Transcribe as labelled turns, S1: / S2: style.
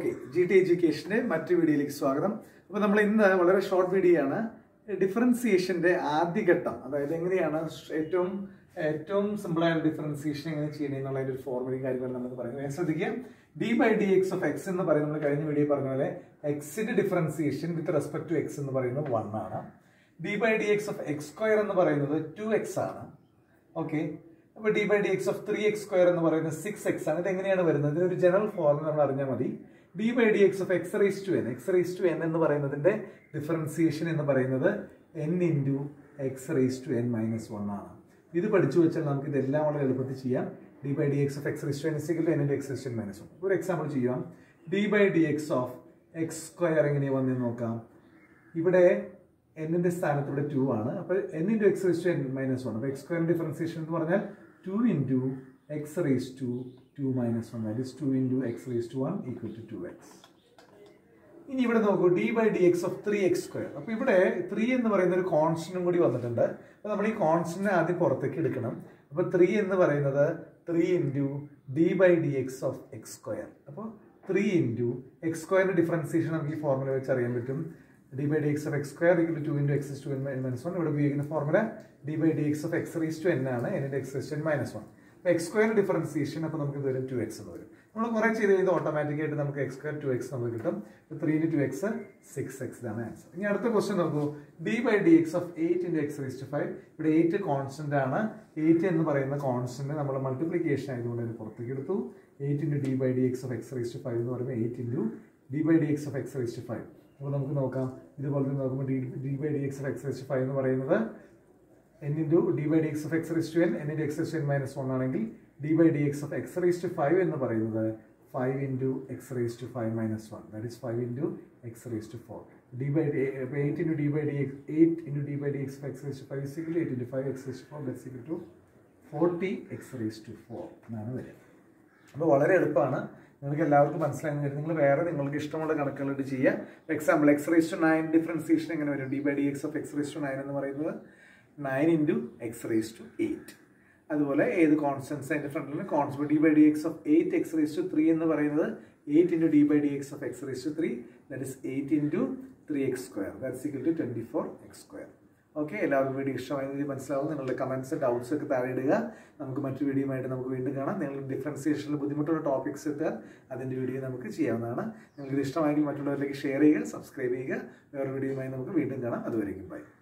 S1: okay G T എഡ്യൂക്കേഷന്റെ മറ്റു വീഡിയോയിലേക്ക് സ്വാഗതം അപ്പോൾ നമ്മൾ ഇന്ന് വളരെ ഷോർട്ട് വീഡിയോ ആണ് ഡിഫറൻസിയേഷന്റെ ആദ്യഘട്ടം അതായത് എങ്ങനെയാണ് ഏറ്റവും ഏറ്റവും സിമ്പിളായ ഡിഫറൻസിയേഷൻ എങ്ങനെ ചെയ്യണം എന്നുള്ളതിന്റെ ഒരു ഫോർമുലയും കാര്യങ്ങളും നമുക്ക് പറയുന്നത് ഞാൻ ശ്രദ്ധിക്കാം d by d x of x എന്ന് പറയുന്നത് നമ്മൾ കഴിഞ്ഞ വീഡിയോ പറഞ്ഞ പോലെ എക്സിന്റെ differentiation with respect to x എന്ന് പറയുന്നത് വൺ ആണ് d by d x of x square എന്ന് പറയുന്നത് ടു എക്സ് ആണ് ഓക്കെ അപ്പൊ d by d x of three x square എന്ന് പറയുന്നത് സിക്സ് എക്സ് ആണ് ഇത് എങ്ങനെയാണ് വരുന്നത് ഇതിന് ഒരു ജനറൽ ഫോർമുല നമ്മൾ അറിഞ്ഞാൽ മതി d by d x of x raise to n x raise to n എന്ന് പറയുന്നതിന്റെ ഡിഫറൻസിയേഷൻ എന്ന് പറയുന്നത് n into x raise to n minus one ആണ് ഇത് പഠിച്ചു വെച്ചാൽ നമുക്ക് ഇതെല്ലാം വളരെ എളുപ്പത്തിൽ ചെയ്യാം d by d x of x raise to n is equal n into x raise to n minus one ഒരു എക്സാമ്പിൾ ചെയ്യാം d by d x of x square എങ്ങനെയാണ് വന്നെന്ന് നോക്കാം ഇവിടെ എന്നിന്റെ സ്ഥാനത്ത് ഇവിടെ ടു ആണ് അപ്പോൾ n into x raise to n minus one അപ്പോൾ എക്സ് സ്ക്വയർ ഡിഫറൻസിയേഷൻ എന്ന് പറഞ്ഞാൽ two into x raise to two minus one that is two into x raise to one equal to two x ഇനി ഇവിടെ നോക്കൂ d by d x of three x square അപ്പോൾ ഇവിടെ three എന്ന് പറയുന്ന ഒരു കോൺസ്റ്റന്റും കൂടി വന്നിട്ടുണ്ട് അപ്പോൾ നമ്മൾ ഈ കോൺസ്റ്റന്റിനെ ആദ്യം പുറത്തേക്ക് എടുക്കണം അപ്പോൾ ത്രീ എന്ന് പറയുന്നത് three into d by d x of x square അപ്പോൾ ത്രീ ഇൻറ്റു എക്സ് സ്ക്വയറിന്റെ ഡിഫറൻസിയേഷൻ നമുക്ക് ഈ ഫോർമുല വെച്ച് അറിയാൻ പറ്റും d by d x of x square equal to into x to n minus one ഇവിടെ ഉപയോഗിക്കുന്ന formula d by d x of x raise to n ആണ് എന്നിന്റെ x raise to n minus one അപ്പോൾ x square differentiation അപ്പോൾ നമുക്ക് ഇത് വരും to x എന്ന് വരും നമ്മൾ കുറെ ചെയ്ത് ചെയ്ത് ഓട്ടോമാറ്റിക് ആയിട്ട് നമുക്ക് എക്സ് സ്ക്വയർ ടു എക്സ് നമുക്ക് കിട്ടും three into two x six x ഇതാണ് ആൻസർ ഇനി അടുത്ത ക്വസ്റ്റ്യൻ നോക്കൂ d by d x of eight into x raise to five ഇവിടെ എയ്റ്റ് കോൺസ്റ്റന്റ് ആണ് എയ്റ്റ് എന്ന് പറയുന്ന കോൺസ്റ്റന്റ് നമ്മൾ മൾട്ടിപ്ലിക്കേഷൻ ആയതുകൊണ്ട് അതിന് പുറത്തേക്ക് എടുത്തു eight into d by d x of x raise to five എന്ന് പറയുമ്പോൾ eight into d by d x of x raise to five അപ്പോൾ നമുക്ക് നോക്കാം ഇതുപോലെ തന്നെ നോക്കുമ്പോൾ d d by d x of x raise to five എന്ന് പറയുന്നത് n into d by d x of x raise to n n into x raise to n minus one ആണെങ്കിൽ d by d x of x raise to five എന്ന് പറയുന്നത് five into x raise to five minus one that is five into x raise to four d by d eight into d by d x eight into d by d x x raise to five equal eight into five x raise to four that equal to forty x raise to four എന്നാണ് വരിക അപ്പോൾ വളരെ എളുപ്പമാണ് നിങ്ങൾക്ക് എല്ലാവർക്കും മനസ്സിലായെന്ന് വരും നിങ്ങൾ വേറെ നിങ്ങൾക്ക് ഇഷ്ടമുള്ള കണക്കുകളിട്ട് ചെയ്യുക example x raise to nine differentiation എങ്ങനെ വരും d by d x of x raise to nine എന്ന് പറയുന്നത് nine into x raise to eight അതുപോലെ ഏത് കോൺസ്റ്റൻസ് അതിന്റെ ഫ്രണ്ടിൽ constant d by d x of eight x raise to three എന്ന് പറയുന്നത് eight into d by d x of x raise to three that is eight into three x square that's equal to twenty four X square okay എല്ലാവർക്കും video ഇഷ്ടമായി മനസ്സിലാവും നിങ്ങളുടെ comments doubts ഒക്കെ താഴെ ഇടുക നമുക്ക് മറ്റു വീഡിയോയുമായിട്ട് നമുക്ക് വീണ്ടും കാണാം നിങ്ങൾ ഡിഫറൻസിയേഷനിൽ ബുദ്ധിമുട്ടുള്ള ടോപ്പിക്സ് ഇട്ടാൽ അതിന്റെ വീഡിയോ നമുക്ക് ചെയ്യാവുന്നതാണ് നിങ്ങൾക്ക് ഇത് ഇഷ്ടമായെങ്കിൽ മറ്റുള്ളവരിലേക്ക് ഷെയർ ചെയ്യുക സബ്സ്ക്രൈബ് ചെയ്യുക വേറെ വീഡിയോയുമായി നമുക്ക് വീണ്ടും കാണാം അതുവരെയും ബൈ